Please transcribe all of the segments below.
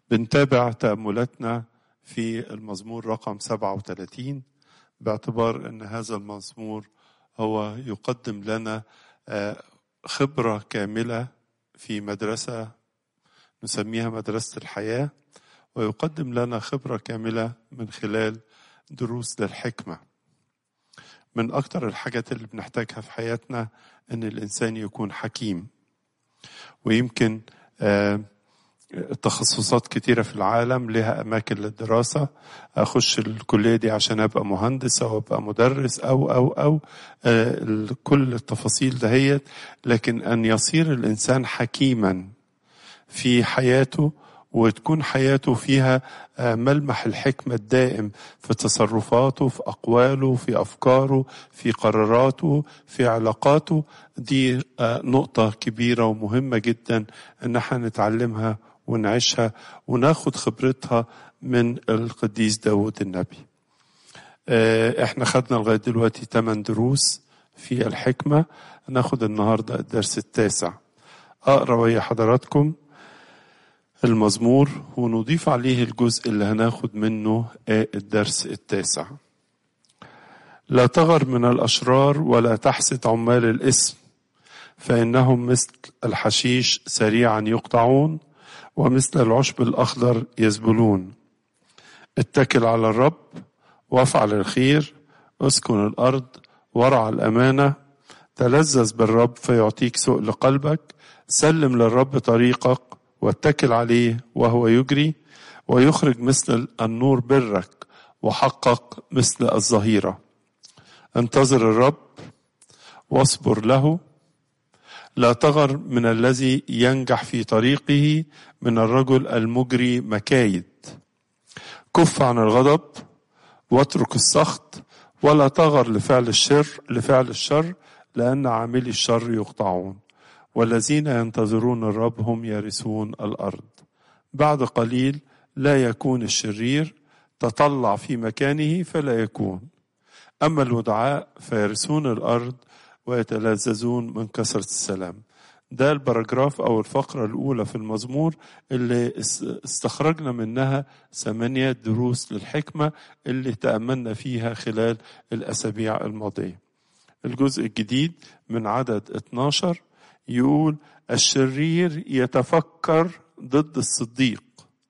بنتابع تأملاتنا في المزمور رقم 37 باعتبار أن هذا المزمور هو يقدم لنا خبرة كاملة في مدرسة نسميها مدرسة الحياة ويقدم لنا خبرة كاملة من خلال دروس للحكمة من أكتر الحاجات اللي بنحتاجها في حياتنا أن الإنسان يكون حكيم ويمكن تخصصات كتيرة في العالم لها أماكن للدراسة أخش الكلية دي عشان أبقى مهندس أو أبقى مدرس أو أو أو كل التفاصيل دهيت لكن أن يصير الإنسان حكيما في حياته وتكون حياته فيها ملمح الحكمة الدائم في تصرفاته في أقواله في أفكاره في قراراته في علاقاته دي نقطة كبيرة ومهمة جدا أن احنا نتعلمها ونعيشها وناخد خبرتها من القديس داود النبي احنا خدنا لغاية دلوقتي 8 دروس في الحكمة ناخد النهاردة الدرس التاسع أقرأ ويا حضراتكم المزمور ونضيف عليه الجزء اللي هناخد منه الدرس التاسع لا تغر من الأشرار ولا تحسد عمال الإثم فإنهم مثل الحشيش سريعا يقطعون ومثل العشب الأخضر يزبلون اتكل على الرب وافعل الخير اسكن الأرض ورع الأمانة تلذذ بالرب فيعطيك سؤل قلبك سلم للرب طريقك واتكل عليه وهو يجري ويخرج مثل النور برك وحقق مثل الظهيرة انتظر الرب واصبر له لا تغر من الذي ينجح في طريقه من الرجل المجري مكايد كف عن الغضب واترك السخط ولا تغر لفعل الشر لفعل الشر لأن عاملي الشر يقطعون والذين ينتظرون الرب هم يرثون الارض بعد قليل لا يكون الشرير تطلع في مكانه فلا يكون اما الودعاء فيرثون الارض ويتلذذون من كثره السلام ده البراجراف او الفقره الاولى في المزمور اللي استخرجنا منها ثمانيه دروس للحكمه اللي تاملنا فيها خلال الاسابيع الماضيه الجزء الجديد من عدد 12 يقول الشرير يتفكر ضد الصديق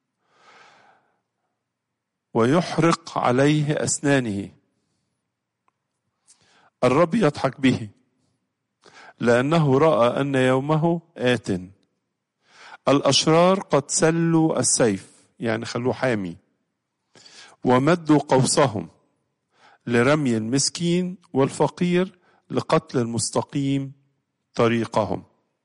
ويحرق عليه اسنانه الرب يضحك به لانه راى ان يومه ات الاشرار قد سلوا السيف يعني خلوه حامي ومدوا قوسهم لرمي المسكين والفقير لقتل المستقيم طريقهم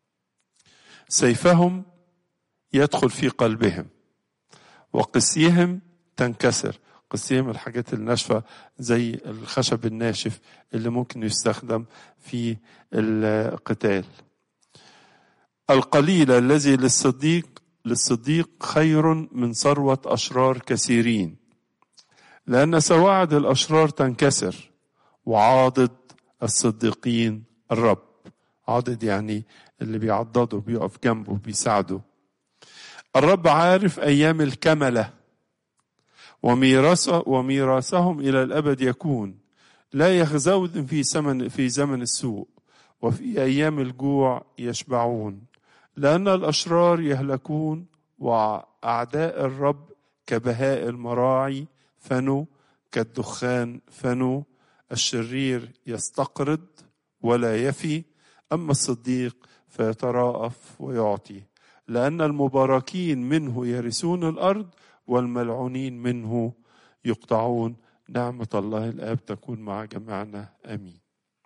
سيفهم يدخل في قلبهم وقسيهم تنكسر قسيهم الحاجات الناشفة زي الخشب الناشف اللي ممكن يستخدم في القتال القليل الذي للصديق للصديق خير من ثروة أشرار كثيرين لأن سواعد الأشرار تنكسر وعاضد الصديقين الرب عاضد يعني اللي بيعضده بيقف جنبه بيساعده الرب عارف أيام الكملة وميراثه وميراثهم إلى الأبد يكون لا يخزون في زمن في زمن السوء وفي أيام الجوع يشبعون لأن الأشرار يهلكون وأعداء الرب كبهاء المراعي فنوا كالدخان فنوا الشرير يستقرض ولا يفي أما الصديق فيتراءف ويعطي لأن المباركين منه يرثون الأرض والملعونين منه يقطعون نعمة الله الآب تكون مع جميعنا آمين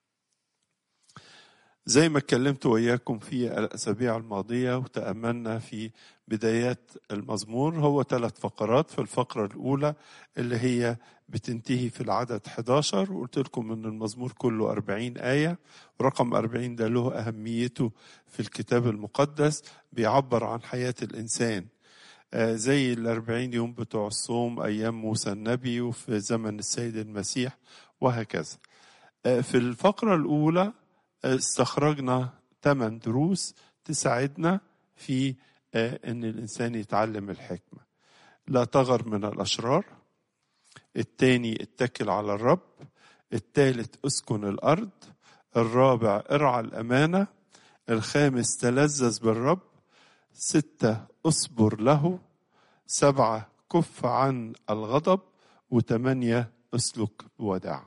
زي ما اتكلمت وإياكم في الأسابيع الماضية وتأملنا في بدايات المزمور هو ثلاث فقرات في الفقرة الأولى اللي هي بتنتهي في العدد 11 وقلت لكم ان المزمور كله 40 آية ورقم 40 ده له أهميته في الكتاب المقدس بيعبر عن حياة الإنسان زي الأربعين يوم بتوع الصوم أيام موسى النبي وفي زمن السيد المسيح وهكذا في الفقرة الأولى استخرجنا ثمان دروس تساعدنا في ان الانسان يتعلم الحكمه لا تغر من الأشرار التاني اتكل على الرب التالت اسكن الأرض الرابع ارعى الأمانة الخامس تلذذ بالرب ستة اصبر له سبعة كف عن الغضب وثمانية اسلك بوداع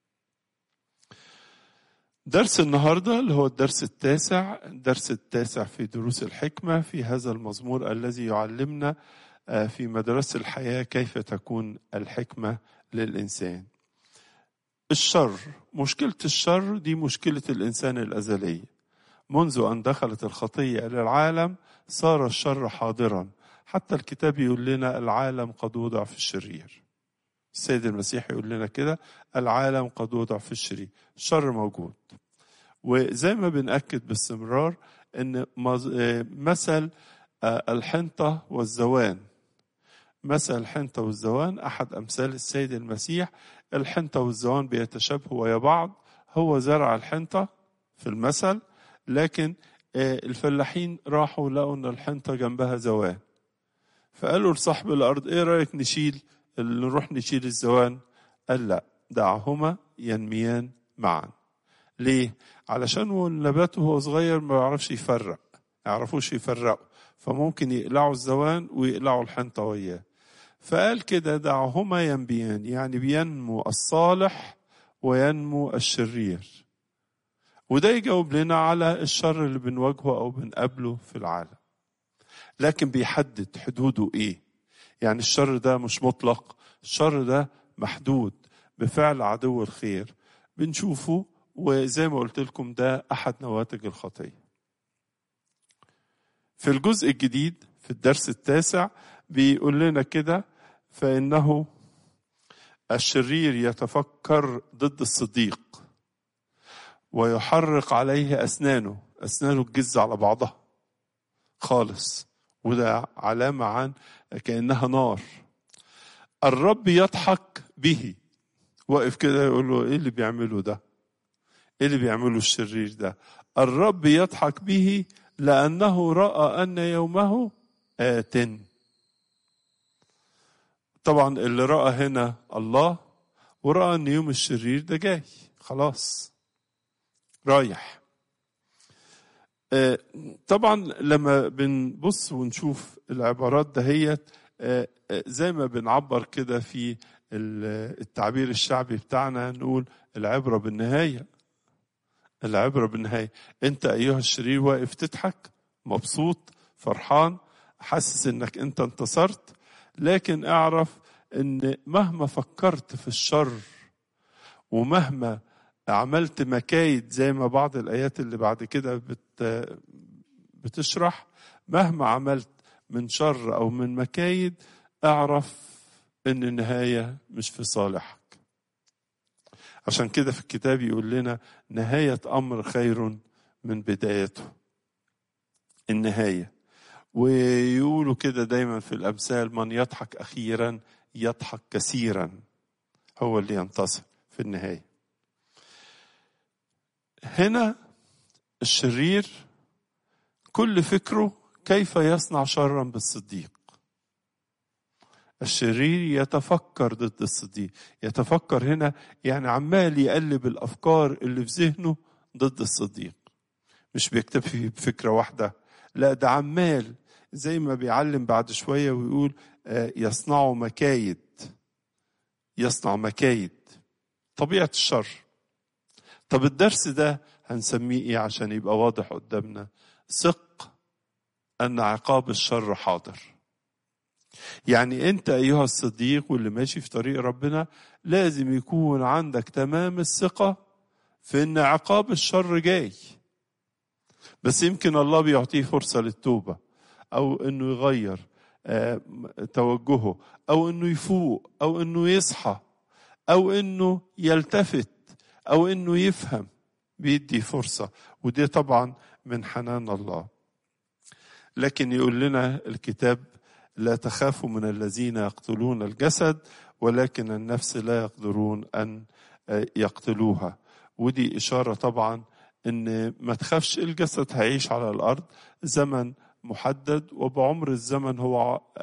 درس النهاردة اللي هو الدرس التاسع الدرس التاسع في دروس الحكمة في هذا المزمور الذي يعلمنا في مدرسة الحياة كيف تكون الحكمة للإنسان الشر مشكلة الشر دي مشكلة الإنسان الأزلية منذ أن دخلت الخطية إلى العالم صار الشر حاضرا حتى الكتاب يقول لنا العالم قد وضع في الشرير السيد المسيح يقول لنا كده العالم قد وضع في الشرير الشر موجود وزي ما بنأكد باستمرار ان مثل الحنطة والزوان مثل الحنطة والزوان أحد أمثال السيد المسيح الحنطة والزوان بيتشابهوا ويا بعض هو زرع الحنطة في المثل لكن الفلاحين راحوا لقوا ان الحنطة جنبها زوان فقالوا لصاحب الأرض ايه رأيك نشيل نروح نشيل الزوان قال لا دعهما ينميان معا ليه علشان هو النبات وهو صغير ما يعرفش يفرق يعرفوش يفرقوا فممكن يقلعوا الزوان ويقلعوا الحنطة وياه فقال كده دعهما ينبيان يعني بينمو الصالح وينمو الشرير وده يجاوب لنا على الشر اللي بنواجهه او بنقابله في العالم لكن بيحدد حدوده ايه يعني الشر ده مش مطلق الشر ده محدود بفعل عدو الخير بنشوفه وزي ما قلت لكم ده احد نواتج الخطيه في الجزء الجديد في الدرس التاسع بيقول لنا كده فانه الشرير يتفكر ضد الصديق ويحرق عليه اسنانه اسنانه تجز على بعضها خالص وده علامه عن كانها نار الرب يضحك به واقف كده يقول له ايه اللي بيعمله ده ايه اللي بيعمله الشرير ده الرب يضحك به لانه راى ان يومه ات طبعا اللي راى هنا الله وراى ان يوم الشرير ده جاي خلاص رايح طبعا لما بنبص ونشوف العبارات دهيت زي ما بنعبر كده في التعبير الشعبي بتاعنا نقول العبرة بالنهاية العبرة بالنهاية انت ايها الشرير واقف تضحك مبسوط فرحان حاسس انك انت انتصرت لكن اعرف ان مهما فكرت في الشر ومهما عملت مكايد زي ما بعض الايات اللي بعد كده بت بتشرح مهما عملت من شر او من مكايد اعرف ان النهايه مش في صالحك عشان كده في الكتاب يقول لنا نهايه امر خير من بدايته النهايه ويقولوا كده دايما في الامثال من يضحك اخيرا يضحك كثيرا هو اللي ينتصر في النهايه هنا الشرير كل فكره كيف يصنع شرا بالصديق الشرير يتفكر ضد الصديق يتفكر هنا يعني عمال يقلب الافكار اللي في ذهنه ضد الصديق مش بيكتفي بفكره واحده لا ده عمال زي ما بيعلم بعد شويه ويقول يصنعوا مكايد يصنع مكايد طبيعه الشر طب الدرس ده هنسميه ايه عشان يبقى واضح قدامنا ثق ان عقاب الشر حاضر يعني انت ايها الصديق واللي ماشي في طريق ربنا لازم يكون عندك تمام الثقه في ان عقاب الشر جاي بس يمكن الله بيعطيه فرصه للتوبه او انه يغير توجهه او انه يفوق او انه يصحى او انه يلتفت او انه يفهم بيدي فرصه ودي طبعا من حنان الله لكن يقول لنا الكتاب لا تخافوا من الذين يقتلون الجسد ولكن النفس لا يقدرون ان يقتلوها ودي اشاره طبعا ان ما تخافش الجسد هيعيش على الارض زمن محدد وبعمر الزمن هو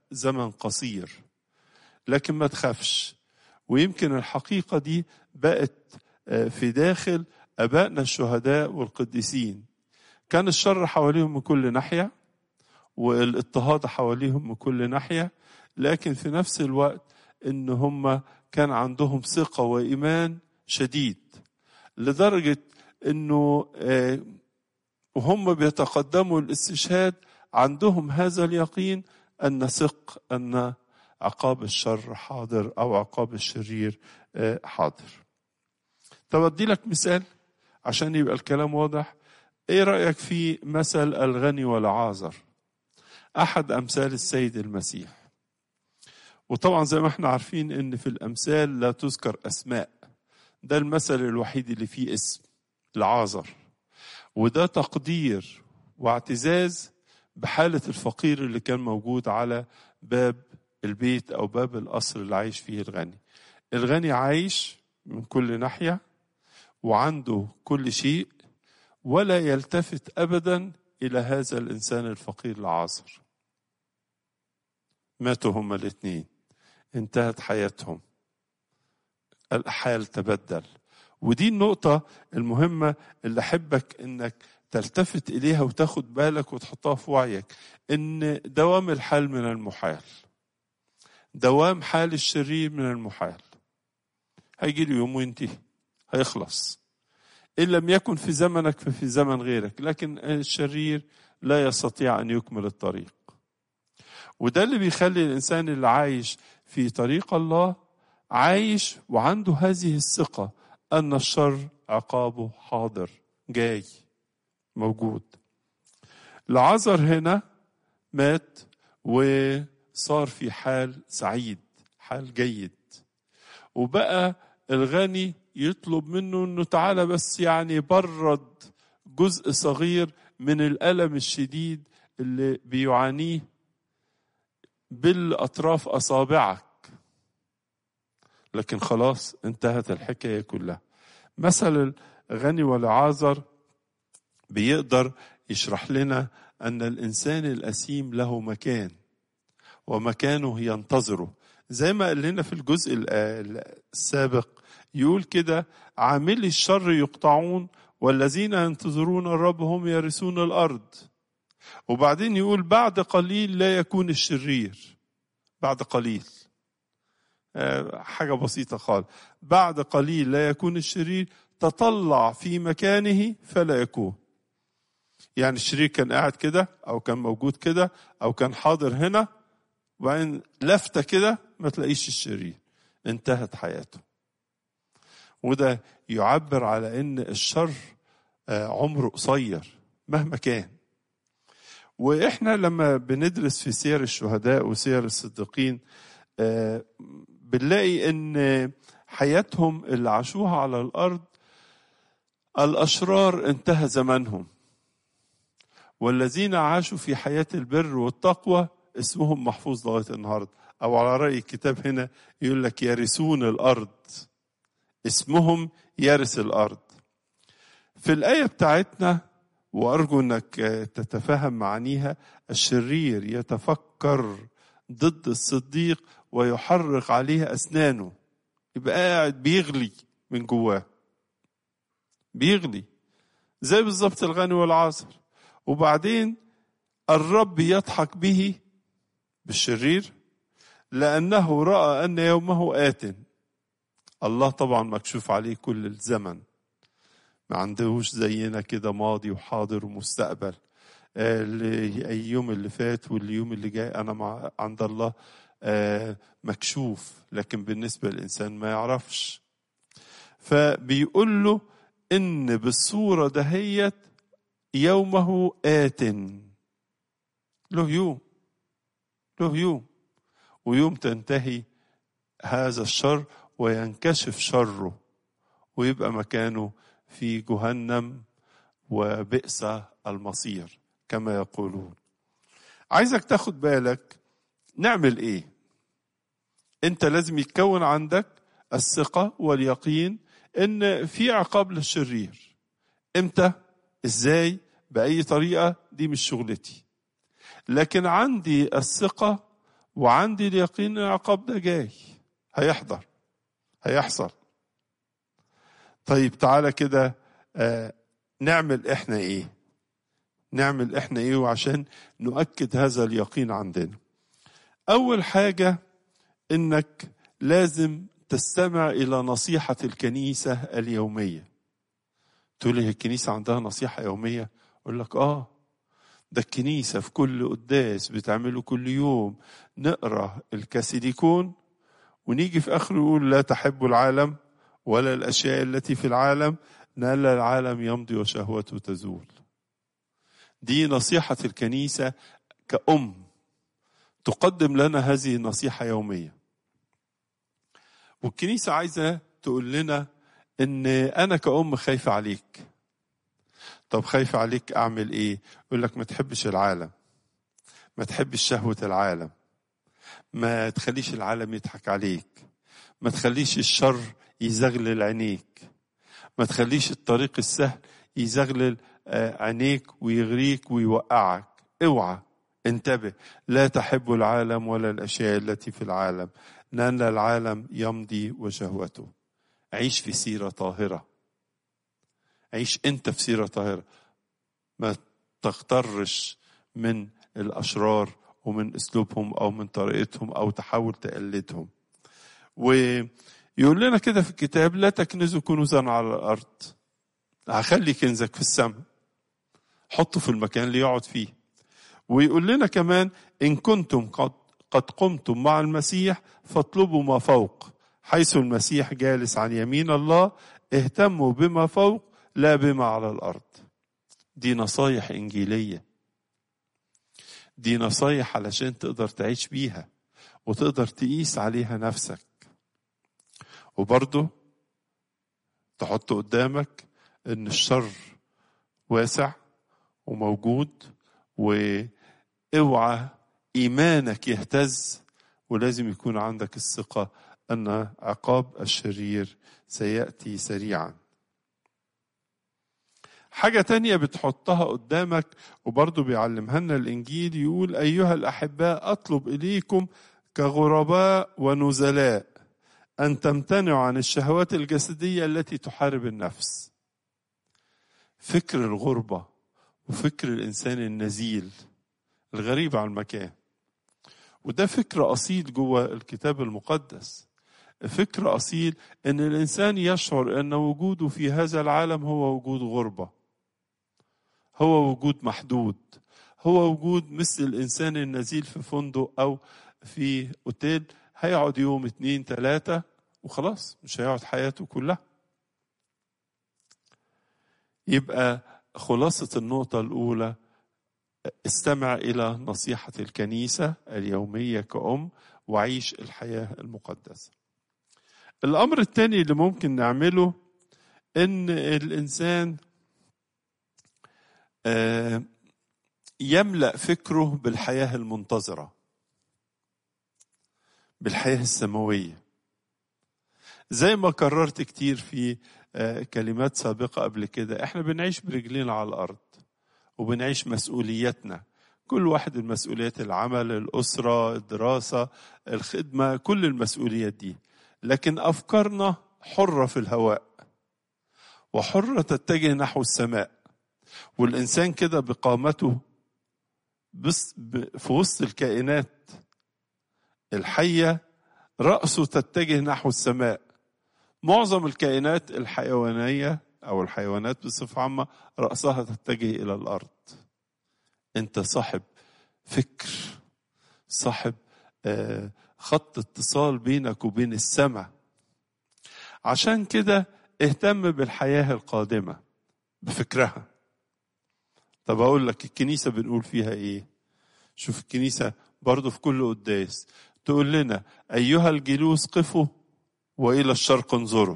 زمن قصير لكن ما تخافش ويمكن الحقيقة دي بقت في داخل أبائنا الشهداء والقديسين كان الشر حواليهم من كل ناحية والاضطهاد حواليهم من كل ناحية لكن في نفس الوقت إن هم كان عندهم ثقة وإيمان شديد لدرجة إنه وهم بيتقدموا الاستشهاد عندهم هذا اليقين أن ثق أن عقاب الشر حاضر أو عقاب الشرير حاضر طب أدي لك مثال عشان يبقى الكلام واضح ايه رأيك في مثل الغني والعازر احد امثال السيد المسيح وطبعا زي ما احنا عارفين ان في الامثال لا تذكر اسماء ده المثل الوحيد اللي فيه اسم العازر وده تقدير واعتزاز بحالة الفقير اللي كان موجود على باب البيت أو باب القصر اللي عايش فيه الغني الغني عايش من كل ناحية وعنده كل شيء ولا يلتفت ابدا الى هذا الانسان الفقير العاصر ماتوا هما الاثنين انتهت حياتهم الحال تبدل ودي النقطة المهمة اللي أحبك إنك تلتفت إليها وتاخد بالك وتحطها في وعيك إن دوام الحال من المحال دوام حال الشرير من المحال هيجي له يوم وينتهي هيخلص إن لم يكن في زمنك ففي زمن غيرك لكن الشرير لا يستطيع أن يكمل الطريق وده اللي بيخلي الإنسان اللي عايش في طريق الله عايش وعنده هذه الثقة أن الشر عقابه حاضر جاي موجود العذر هنا مات وصار في حال سعيد حال جيد وبقى الغني يطلب منه انه تعالى بس يعني برد جزء صغير من الالم الشديد اللي بيعانيه بالاطراف اصابعك لكن خلاص انتهت الحكايه كلها مثل الغني والعازر بيقدر يشرح لنا ان الانسان الاسيم له مكان ومكانه ينتظره زي ما قال لنا في الجزء السابق يقول كده عاملي الشر يقطعون والذين ينتظرون الرب هم يرثون الارض وبعدين يقول بعد قليل لا يكون الشرير بعد قليل حاجه بسيطه خالص بعد قليل لا يكون الشرير تطلع في مكانه فلا يكون يعني الشرير كان قاعد كده او كان موجود كده او كان حاضر هنا وبعدين لفته كده ما تلاقيش الشرير انتهت حياته وده يعبر على ان الشر عمره قصير مهما كان واحنا لما بندرس في سير الشهداء وسير الصديقين بنلاقي ان حياتهم اللي عاشوها على الارض الاشرار انتهى زمانهم والذين عاشوا في حياه البر والتقوى اسمهم محفوظ لغايه النهارده او على راي الكتاب هنا يقول لك يرثون الارض اسمهم يرث الارض في الايه بتاعتنا وارجو انك تتفهم معانيها الشرير يتفكر ضد الصديق ويحرق عليه اسنانه يبقى قاعد بيغلي من جواه بيغلي زي بالظبط الغني والعاصر وبعدين الرب يضحك به بالشرير لأنه رأى أن يومه آت الله طبعا مكشوف عليه كل الزمن ما عندهوش زينا كده ماضي وحاضر ومستقبل اليوم اللي فات واليوم اللي جاي أنا مع عند الله مكشوف لكن بالنسبة للإنسان ما يعرفش فبيقول له إن بالصورة دهيت يومه آت له يوم له يوم ويوم تنتهي هذا الشر وينكشف شره ويبقى مكانه في جهنم وبئس المصير كما يقولون عايزك تاخد بالك نعمل ايه انت لازم يتكون عندك الثقة واليقين ان في عقاب للشرير امتى ازاي باي طريقة دي مش شغلتي لكن عندي الثقة وعندي اليقين ان العقاب ده جاي هيحضر هيحصل طيب تعالى كده آه نعمل احنا ايه نعمل احنا ايه وعشان نؤكد هذا اليقين عندنا اول حاجه انك لازم تستمع الى نصيحه الكنيسه اليوميه تقول لي الكنيسه عندها نصيحه يوميه اقول لك اه ده الكنيسه في كل قداس بتعمله كل يوم نقرا الكاسيديكون ونيجي في اخره يقول لا تحب العالم ولا الاشياء التي في العالم نال العالم يمضي وشهوته تزول دي نصيحه الكنيسه كأم تقدم لنا هذه النصيحه يوميه والكنيسه عايزه تقول لنا ان انا كأم خايفه عليك طب خايفه عليك اعمل ايه يقول لك ما تحبش العالم ما تحبش شهوه العالم ما تخليش العالم يضحك عليك ما تخليش الشر يزغلل عينيك ما تخليش الطريق السهل يزغلل عينيك ويغريك ويوقعك اوعى انتبه لا تحب العالم ولا الاشياء التي في العالم لان العالم يمضي وشهوته عيش في سيره طاهره عيش انت في سيره طاهره ما تغترش من الاشرار ومن اسلوبهم او من طريقتهم او تحاول تقلدهم ويقول لنا كده في الكتاب لا تكنزوا كنوزا على الارض هخلي كنزك في السماء حطه في المكان اللي يقعد فيه ويقول لنا كمان ان كنتم قد قد قمتم مع المسيح فاطلبوا ما فوق حيث المسيح جالس عن يمين الله اهتموا بما فوق لا بما على الارض دي نصايح انجيليه دي نصايح علشان تقدر تعيش بيها وتقدر تقيس عليها نفسك وبرضه تحط قدامك ان الشر واسع وموجود واوعى ايمانك يهتز ولازم يكون عندك الثقه ان عقاب الشرير سياتي سريعا حاجة تانية بتحطها قدامك وبرضه بيعلمها لنا الإنجيل يقول أيها الأحباء أطلب إليكم كغرباء ونزلاء أن تمتنعوا عن الشهوات الجسدية التي تحارب النفس فكر الغربة وفكر الإنسان النزيل الغريب عن المكان وده فكر أصيل جوه الكتاب المقدس فكر أصيل أن الإنسان يشعر أن وجوده في هذا العالم هو وجود غربة هو وجود محدود هو وجود مثل الإنسان النزيل في فندق أو في أوتيل هيقعد يوم اتنين تلاتة وخلاص مش هيقعد حياته كلها يبقى خلاصة النقطة الأولى استمع إلى نصيحة الكنيسة اليومية كأم وعيش الحياة المقدسة الأمر الثاني اللي ممكن نعمله إن الإنسان يملأ فكره بالحياة المنتظرة بالحياة السماوية زي ما كررت كتير في كلمات سابقة قبل كده احنا بنعيش برجلينا على الأرض وبنعيش مسؤولياتنا كل واحد المسؤوليات العمل الأسرة الدراسة الخدمة كل المسؤوليات دي لكن أفكارنا حرة في الهواء وحرة تتجه نحو السماء والإنسان كده بقامته بس في وسط الكائنات الحية رأسه تتجه نحو السماء معظم الكائنات الحيوانية أو الحيوانات بصفة عامة رأسها تتجه إلى الأرض أنت صاحب فكر صاحب خط اتصال بينك وبين السماء عشان كده اهتم بالحياة القادمة بفكرها طب أقول لك الكنيسة بنقول فيها إيه شوف الكنيسة برضو في كل قداس تقول لنا أيها الجلوس قفوا وإلى الشرق انظروا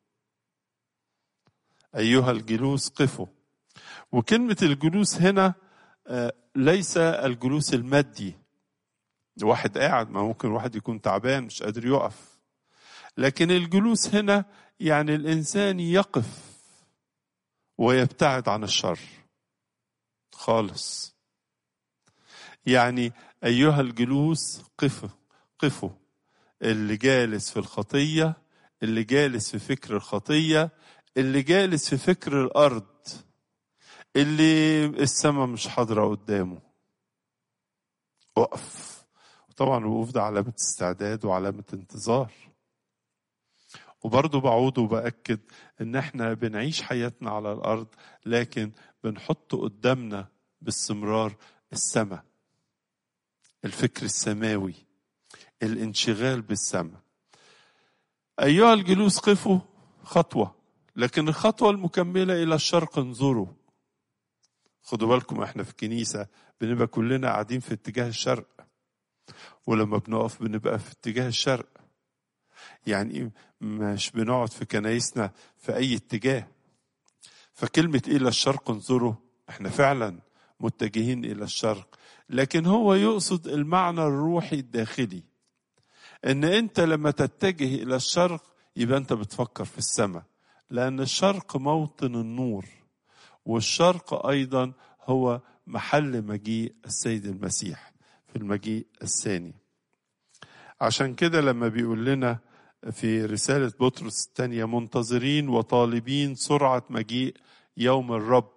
أيها الجلوس قفوا وكلمة الجلوس هنا ليس الجلوس المادي واحد قاعد ما ممكن واحد يكون تعبان مش قادر يقف لكن الجلوس هنا يعني الإنسان يقف ويبتعد عن الشر خالص يعني أيها الجلوس قفوا قفوا اللي جالس في الخطية اللي جالس في فكر الخطية اللي جالس في فكر الأرض اللي السماء مش حاضرة قدامه وقف طبعا الوقوف ده علامة استعداد وعلامة انتظار وبرضه بعود وبأكد إن إحنا بنعيش حياتنا على الأرض لكن بنحط قدامنا باستمرار السماء الفكر السماوي الانشغال بالسماء أيها الجلوس قفوا خطوة لكن الخطوة المكملة إلى الشرق انظروا خدوا بالكم احنا في الكنيسة بنبقى كلنا قاعدين في اتجاه الشرق ولما بنقف بنبقى في اتجاه الشرق يعني مش بنقعد في كنايسنا في أي اتجاه فكلمة إلى الشرق انظروا احنا فعلا متجهين إلى الشرق لكن هو يقصد المعنى الروحي الداخلي ان انت لما تتجه الى الشرق يبقى انت بتفكر في السماء لان الشرق موطن النور والشرق ايضا هو محل مجيء السيد المسيح في المجيء الثاني عشان كده لما بيقول لنا في رسالة بطرس الثانية منتظرين وطالبين سرعة مجيء يوم الرب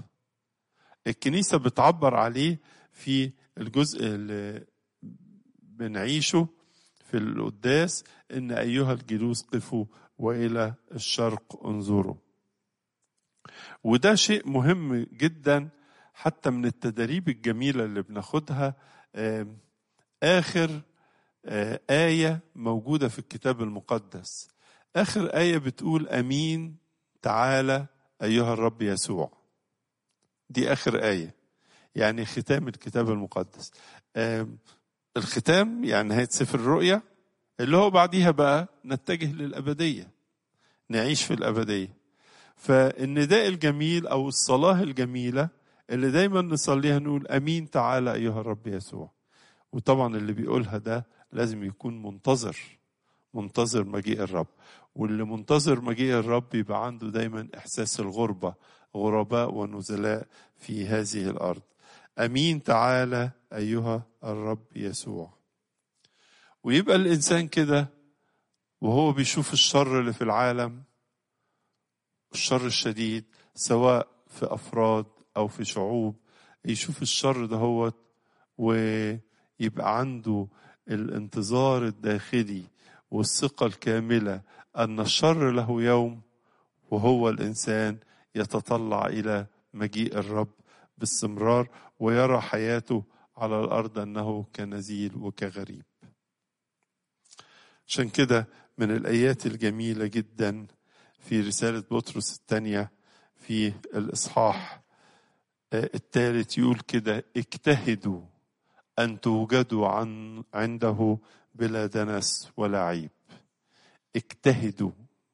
الكنيسة بتعبر عليه في الجزء اللي بنعيشه في القداس ان ايها الجلوس قفوا والى الشرق انظروا وده شيء مهم جدا حتى من التدريب الجميله اللي بناخدها اخر ايه موجوده في الكتاب المقدس اخر ايه بتقول امين تعالى ايها الرب يسوع دي اخر ايه يعني ختام الكتاب المقدس الختام يعني نهاية سفر الرؤيا اللي هو بعديها بقى نتجه للأبدية نعيش في الأبدية فالنداء الجميل أو الصلاة الجميلة اللي دايما نصليها نقول أمين تعالى أيها الرب يسوع وطبعا اللي بيقولها ده لازم يكون منتظر منتظر مجيء الرب واللي منتظر مجيء الرب يبقى عنده دايما إحساس الغربة غرباء ونزلاء في هذه الأرض امين تعالى ايها الرب يسوع ويبقى الانسان كده وهو بيشوف الشر اللي في العالم الشر الشديد سواء في افراد او في شعوب يشوف الشر دهوت ويبقى عنده الانتظار الداخلي والثقة الكاملة أن الشر له يوم وهو الإنسان يتطلع إلى مجيء الرب باستمرار ويرى حياته على الارض انه كنزيل وكغريب عشان كده من الايات الجميله جدا في رساله بطرس الثانيه في الاصحاح الثالث يقول كده اجتهدوا ان توجدوا عن عنده بلا دنس ولا عيب اجتهدوا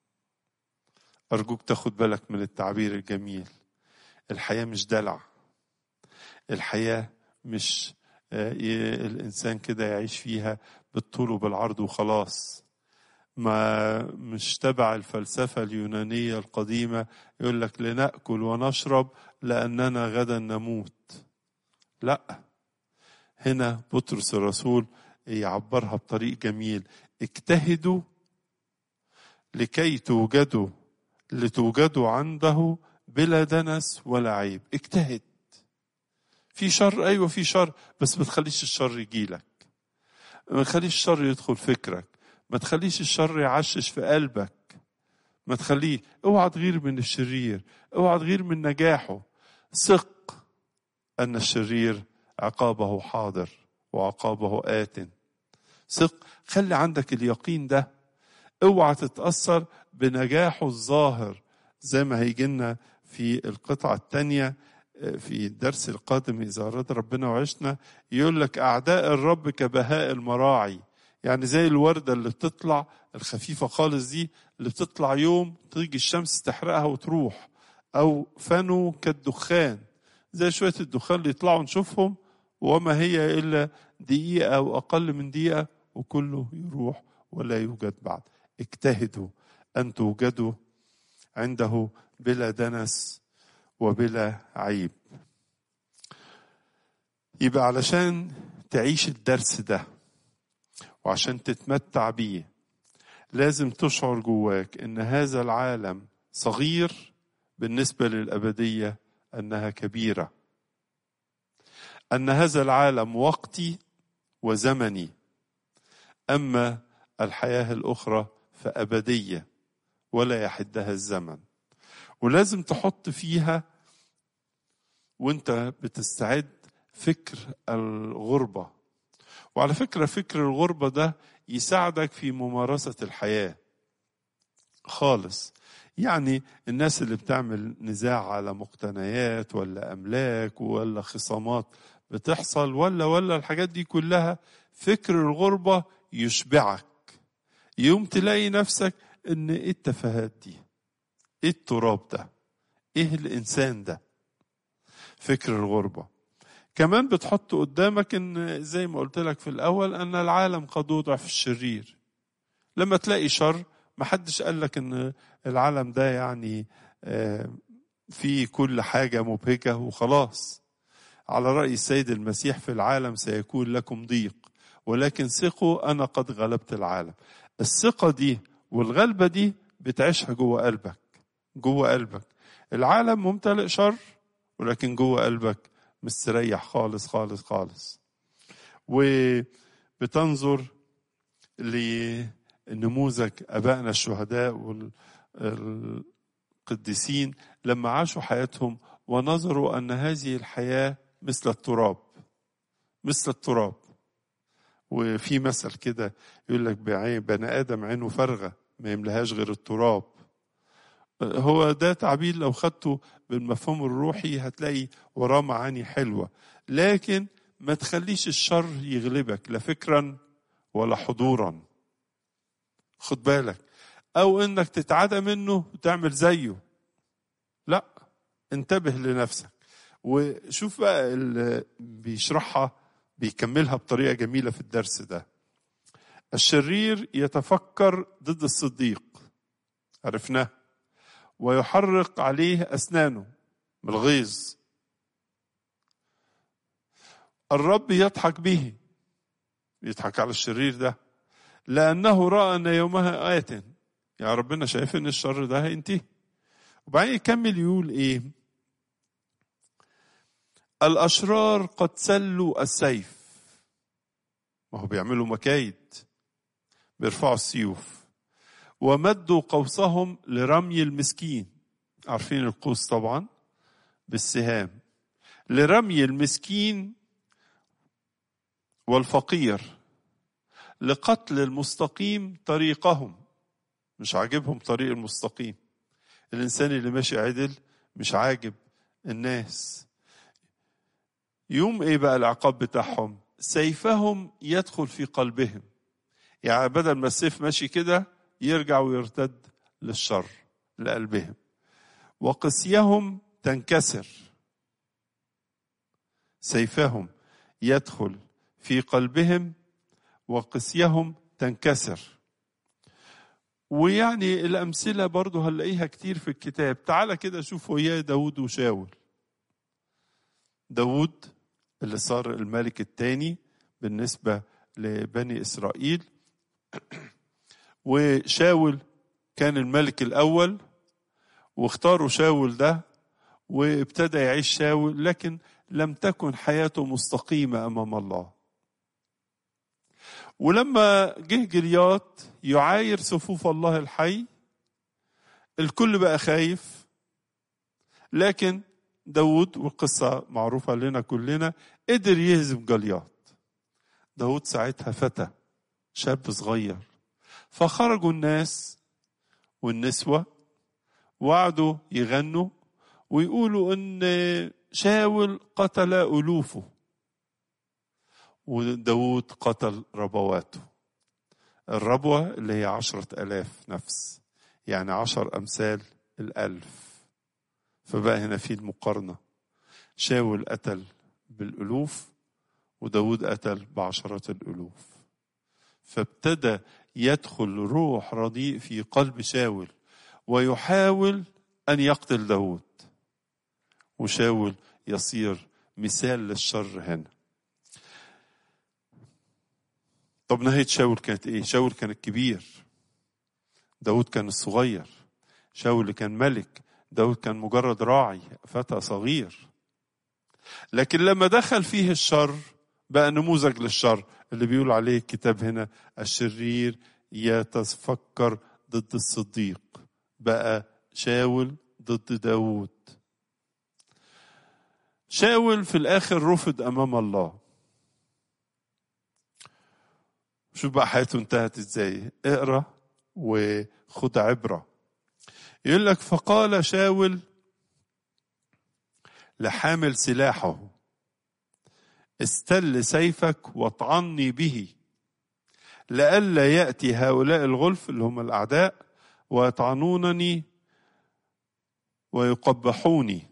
ارجوك تاخد بالك من التعبير الجميل الحياه مش دلع الحياة مش الإنسان كده يعيش فيها بالطول وبالعرض وخلاص ما مش تبع الفلسفة اليونانية القديمة يقول لك لنأكل ونشرب لأننا غدا نموت لا هنا بطرس الرسول يعبرها بطريق جميل اجتهدوا لكي توجدوا لتوجدوا عنده بلا دنس ولا عيب اجتهد في شر ايوه في شر بس ما تخليش الشر يجيلك ما تخليش الشر يدخل فكرك ما تخليش الشر يعشش في قلبك ما تخليه اوعى تغير من الشرير اوعى تغير من نجاحه ثق ان الشرير عقابه حاضر وعقابه آت ثق خلي عندك اليقين ده اوعى تتأثر بنجاحه الظاهر زي ما هيجي لنا في القطعة الثانية في الدرس القادم إذا أراد ربنا وعشنا يقول لك أعداء الرب كبهاء المراعي يعني زي الوردة اللي بتطلع الخفيفة خالص دي اللي بتطلع يوم تيجي الشمس تحرقها وتروح أو فنوا كالدخان زي شوية الدخان اللي يطلعوا نشوفهم وما هي إلا دقيقة أو أقل من دقيقة وكله يروح ولا يوجد بعد اجتهدوا أن توجدوا عنده بلا دنس وبلا عيب يبقى علشان تعيش الدرس ده وعشان تتمتع بيه لازم تشعر جواك ان هذا العالم صغير بالنسبه للابديه انها كبيره ان هذا العالم وقتي وزمني اما الحياه الاخرى فابديه ولا يحدها الزمن ولازم تحط فيها وانت بتستعد فكر الغربه وعلى فكره فكر الغربه ده يساعدك في ممارسه الحياه خالص يعني الناس اللي بتعمل نزاع على مقتنيات ولا املاك ولا خصامات بتحصل ولا ولا الحاجات دي كلها فكر الغربه يشبعك يوم تلاقي نفسك ان ايه التفاهات دي ايه التراب ده ايه الانسان ده فكر الغربه كمان بتحط قدامك ان زي ما قلت لك في الاول ان العالم قد وضع في الشرير لما تلاقي شر محدش قال لك ان العالم ده يعني في كل حاجه مبهجه وخلاص على راي السيد المسيح في العالم سيكون لكم ضيق ولكن ثقوا انا قد غلبت العالم الثقه دي والغلبه دي بتعيشها جوه قلبك جوه قلبك العالم ممتلئ شر ولكن جوه قلبك مستريح خالص خالص خالص وبتنظر لنموذج ابائنا الشهداء والقديسين لما عاشوا حياتهم ونظروا ان هذه الحياه مثل التراب مثل التراب وفي مثل كده يقول لك بني ادم عينه فارغه ما يملهاش غير التراب هو ده تعبير لو خدته بالمفهوم الروحي هتلاقي وراه معاني حلوه لكن ما تخليش الشر يغلبك لا فكرا ولا حضورا خد بالك او انك تتعدى منه وتعمل زيه لا انتبه لنفسك وشوف بقى اللي بيشرحها بيكملها بطريقه جميله في الدرس ده الشرير يتفكر ضد الصديق عرفناه ويحرق عليه اسنانه من الغيظ الرب يضحك به يضحك على الشرير ده لانه راى ان يومها آت يعني ربنا شايف ان الشر ده هينتهي وبعدين يكمل يقول ايه الاشرار قد سلوا السيف ما هو بيعملوا مكايد بيرفعوا السيوف ومدوا قوسهم لرمي المسكين عارفين القوس طبعا بالسهام لرمي المسكين والفقير لقتل المستقيم طريقهم مش عاجبهم طريق المستقيم الانسان اللي ماشي عدل مش عاجب الناس يوم ايه بقى العقاب بتاعهم سيفهم يدخل في قلبهم يعني بدل ما السيف ماشي كده يرجع ويرتد للشر لقلبهم وقسيهم تنكسر سيفهم يدخل في قلبهم وقسيهم تنكسر ويعني الأمثلة برضو هنلاقيها كتير في الكتاب تعال كده شوف وياه داود وشاول داود اللي صار الملك الثاني بالنسبة لبني إسرائيل وشاول كان الملك الأول واختاروا شاول ده وابتدى يعيش شاول لكن لم تكن حياته مستقيمة أمام الله ولما جه جليات يعاير صفوف الله الحي الكل بقى خايف لكن داود والقصة معروفة لنا كلنا قدر يهزم جليات داود ساعتها فتى شاب صغير فخرجوا الناس والنسوة وقعدوا يغنوا ويقولوا ان شاول قتل ألوفه وداود قتل ربواته الربوة اللي هي عشرة ألاف نفس يعني عشر أمثال الألف فبقى هنا في المقارنة شاول قتل بالألوف وداود قتل بعشرات الألوف فابتدى يدخل روح رديء في قلب شاول ويحاول أن يقتل داود وشاول يصير مثال للشر هنا طب نهاية شاول كانت ايه شاول كان الكبير داود كان الصغير شاول اللي كان ملك داود كان مجرد راعي فتى صغير لكن لما دخل فيه الشر بقى نموذج للشر اللي بيقول عليه الكتاب هنا الشرير يتفكر ضد الصديق بقى شاول ضد داود شاول في الاخر رفض امام الله شوف بقى حياته انتهت ازاي اقرا وخد عبره يقول لك فقال شاول لحامل سلاحه استل سيفك واطعني به لئلا ياتي هؤلاء الغلف اللي هم الاعداء ويطعنونني ويقبحوني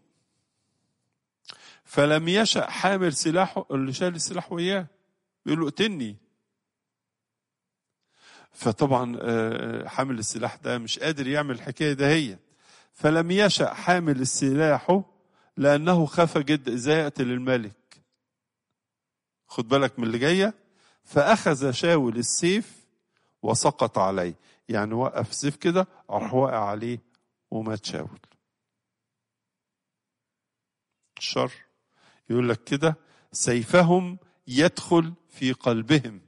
فلم يشأ حامل سلاحه اللي شال السلاح وياه بيقول له اقتلني فطبعا حامل السلاح ده مش قادر يعمل الحكايه دهيت فلم يشأ حامل السلاح لأنه خاف جدا ازاي يقتل الملك خد بالك من اللي جايه فأخذ شاول السيف وسقط عليه يعني وقف سيف كده راح واقع عليه ومات شاول الشر يقول لك كده سيفهم يدخل في قلبهم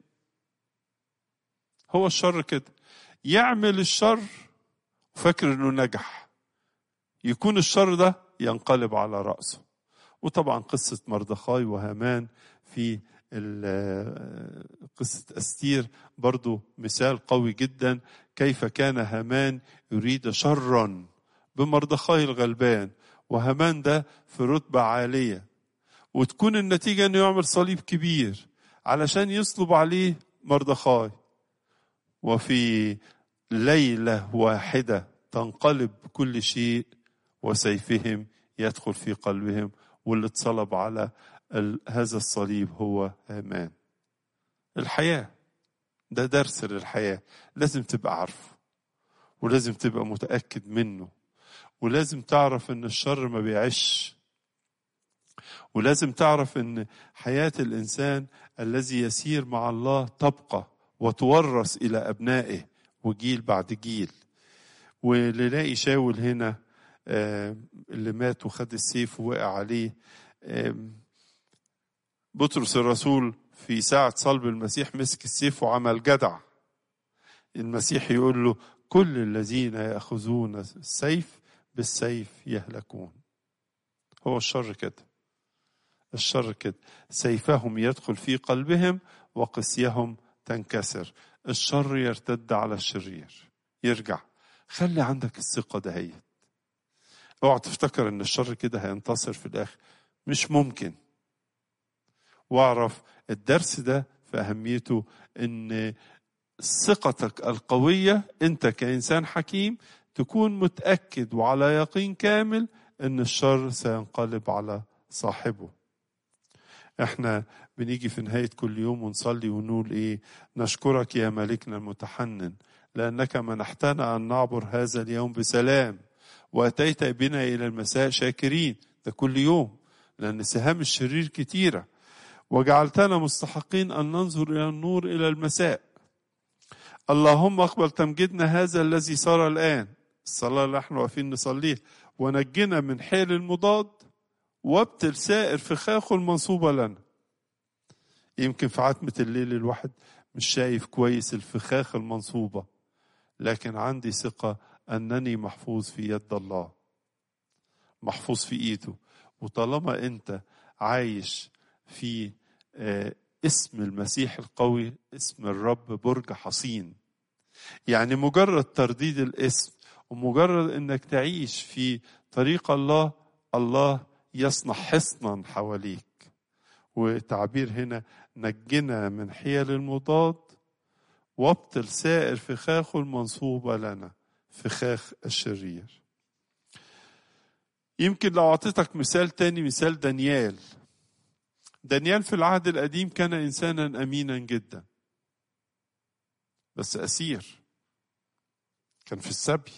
هو الشر كده يعمل الشر وفاكر انه نجح يكون الشر ده ينقلب على رأسه وطبعا قصة مردخاي وهامان في قصة أستير برضو مثال قوي جدا كيف كان هامان يريد شرا بمردخاي الغلبان وهامان ده في رتبة عالية وتكون النتيجة انه يعمل صليب كبير علشان يصلب عليه مردخاي وفي ليلة واحدة تنقلب كل شيء وسيفهم يدخل في قلبهم واللي اتصلب على هذا الصليب هو هامان الحياة ده درس للحياة لازم تبقى عارفه ولازم تبقى متأكد منه ولازم تعرف ان الشر ما بيعيش ولازم تعرف ان حياة الانسان الذي يسير مع الله تبقى وتورث الى ابنائه وجيل بعد جيل ونلاقي شاول هنا اللي مات وخد السيف ووقع عليه بطرس الرسول في ساعة صلب المسيح مسك السيف وعمل جدع المسيح يقول له كل الذين يأخذون السيف بالسيف يهلكون هو الشر كده الشر كده سيفهم يدخل في قلبهم وقسيهم تنكسر الشر يرتد على الشرير يرجع خلي عندك الثقة دهيت اوعى تفتكر ان الشر كده هينتصر في الاخر مش ممكن واعرف الدرس ده في اهميته ان ثقتك القوية انت كانسان حكيم تكون متأكد وعلى يقين كامل ان الشر سينقلب على صاحبه احنا بنيجي في نهاية كل يوم ونصلي ونقول ايه نشكرك يا ملكنا المتحنن لأنك منحتنا أن نعبر هذا اليوم بسلام وأتيت بنا إلى المساء شاكرين ده كل يوم لأن سهام الشرير كتيرة وجعلتنا مستحقين أن ننظر إلى النور إلى المساء اللهم اقبل تمجيدنا هذا الذي صار الآن الصلاة اللي احنا واقفين نصليها ونجنا من حيل المضاد وابتل سائر فخاخه المنصوبة لنا يمكن في عتمة الليل الواحد مش شايف كويس الفخاخ المنصوبة لكن عندي ثقة أنني محفوظ في يد الله محفوظ في إيده وطالما أنت عايش في اسم المسيح القوي اسم الرب برج حصين يعني مجرد ترديد الاسم ومجرد انك تعيش في طريق الله الله يصنع حصنا حواليك وتعبير هنا نجنا من حيل المضاد وابطل سائر فخاخه المنصوبة لنا فخاخ الشرير يمكن لو أعطيتك مثال تاني مثال دانيال دانيال في العهد القديم كان إنسانا أمينا جدا بس أسير كان في السبي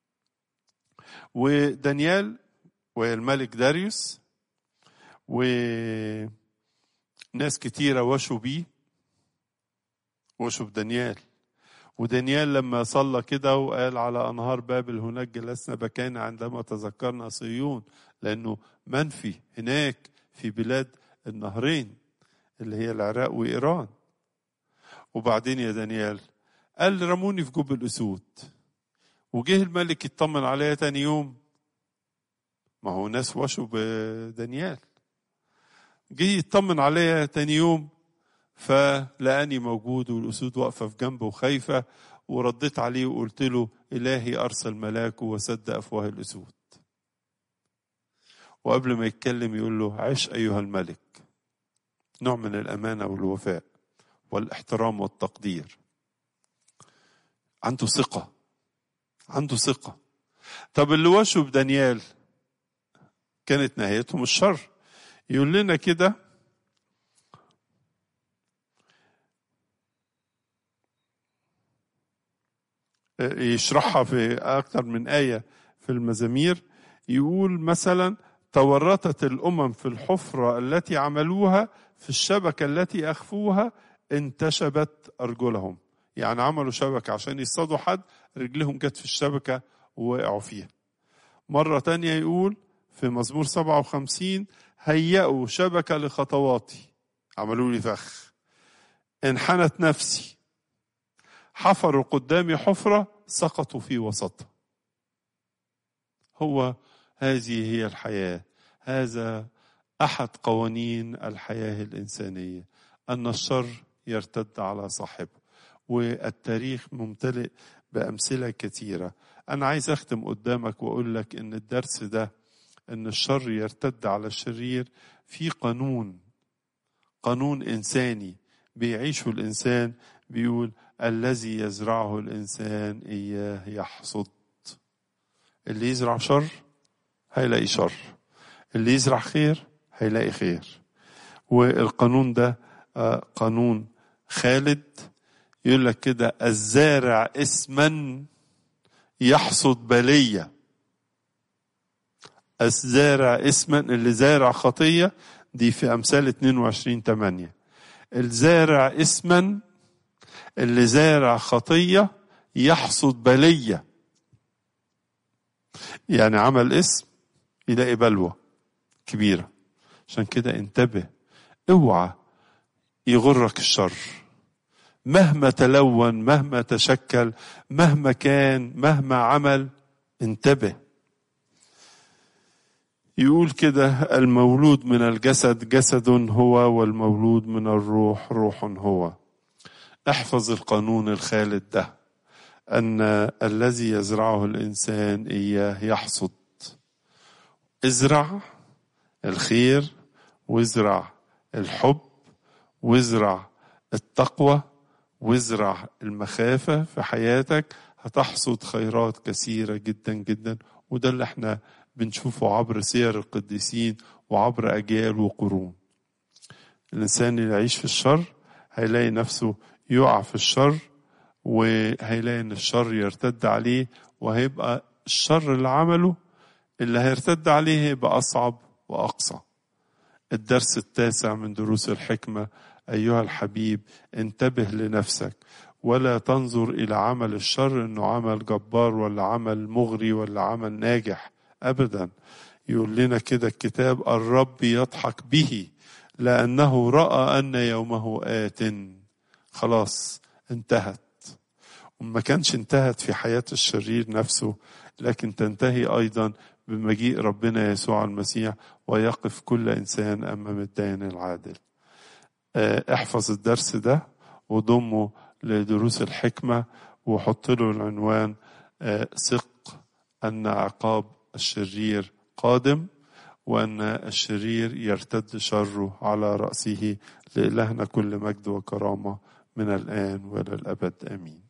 ودانيال والملك داريوس وناس كتيرة وشوا بيه وشوف دانيال ودانيال لما صلى كده وقال على أنهار بابل هناك جلسنا بكينا عندما تذكرنا صيون لأنه منفي هناك في بلاد النهرين اللي هي العراق وإيران وبعدين يا دانيال قال رموني في جب الأسود وجه الملك يطمن عليا تاني يوم ما هو ناس وشوا بدانيال جه يطمن عليا تاني يوم فلقاني موجود والأسود واقفة في جنبه وخايفة ورديت عليه وقلت له إلهي أرسل ملاكه وسد أفواه الأسود وقبل ما يتكلم يقول له عش أيها الملك نوع من الأمانة والوفاء والاحترام والتقدير عنده ثقة عنده ثقة طب اللي وشوا بدانيال كانت نهايتهم الشر يقول لنا كده يشرحها في أكثر من آية في المزامير يقول مثلا تورطت الأمم في الحفرة التي عملوها في الشبكة التي أخفوها انتشبت أرجلهم يعني عملوا شبكة عشان يصطادوا حد رجلهم جت في الشبكة ووقعوا فيها مرة تانية يقول في مزمور 57 هيئوا شبكة لخطواتي عملوا لي فخ انحنت نفسي حفروا قدامي حفرة سقطوا في وسطها هو هذه هي الحياة هذا أحد قوانين الحياة الإنسانية أن الشر يرتد على صاحبه والتاريخ ممتلئ بأمثلة كثيرة أنا عايز أختم قدامك وأقول لك إن الدرس ده إن الشر يرتد على الشرير في قانون قانون إنساني بيعيشه الإنسان بيقول الذي يزرعه الإنسان إياه يحصد اللي يزرع شر هيلاقي شر اللي يزرع خير هيلاقي خير والقانون ده قانون خالد يقول لك كده الزارع اسما يحصد بلية الزارع اسما اللي زارع خطية دي في أمثال 22 8 الزارع اسما اللي زارع خطية يحصد بلية يعني عمل اسم يلاقي بلوى كبيرة عشان كده انتبه اوعى يغرك الشر مهما تلون مهما تشكل مهما كان مهما عمل انتبه يقول كده المولود من الجسد جسد هو والمولود من الروح روح هو احفظ القانون الخالد ده ان الذي يزرعه الانسان اياه يحصد ازرع الخير وازرع الحب وازرع التقوى وازرع المخافة في حياتك هتحصد خيرات كثيرة جدا جدا وده اللي احنا بنشوفه عبر سير القديسين وعبر أجيال وقرون الإنسان اللي يعيش في الشر هيلاقي نفسه يقع في الشر وهيلاقي ان الشر يرتد عليه وهيبقى الشر اللي عمله اللي هيرتد عليه هيبقى أصعب وأقصى الدرس التاسع من دروس الحكمة أيها الحبيب انتبه لنفسك ولا تنظر إلى عمل الشر أنه عمل جبار ولا عمل مغري ولا عمل ناجح أبدا يقول لنا كده الكتاب الرب يضحك به لأنه رأى أن يومه آت خلاص انتهت وما كانش انتهت في حياة الشرير نفسه لكن تنتهي أيضا بمجيء ربنا يسوع المسيح ويقف كل إنسان أمام الدين العادل احفظ الدرس ده وضمه لدروس الحكمة وحط له العنوان ثق أن عقاب الشرير قادم وأن الشرير يرتد شره على رأسه لإلهنا كل مجد وكرامة من الآن وإلى الأبد آمين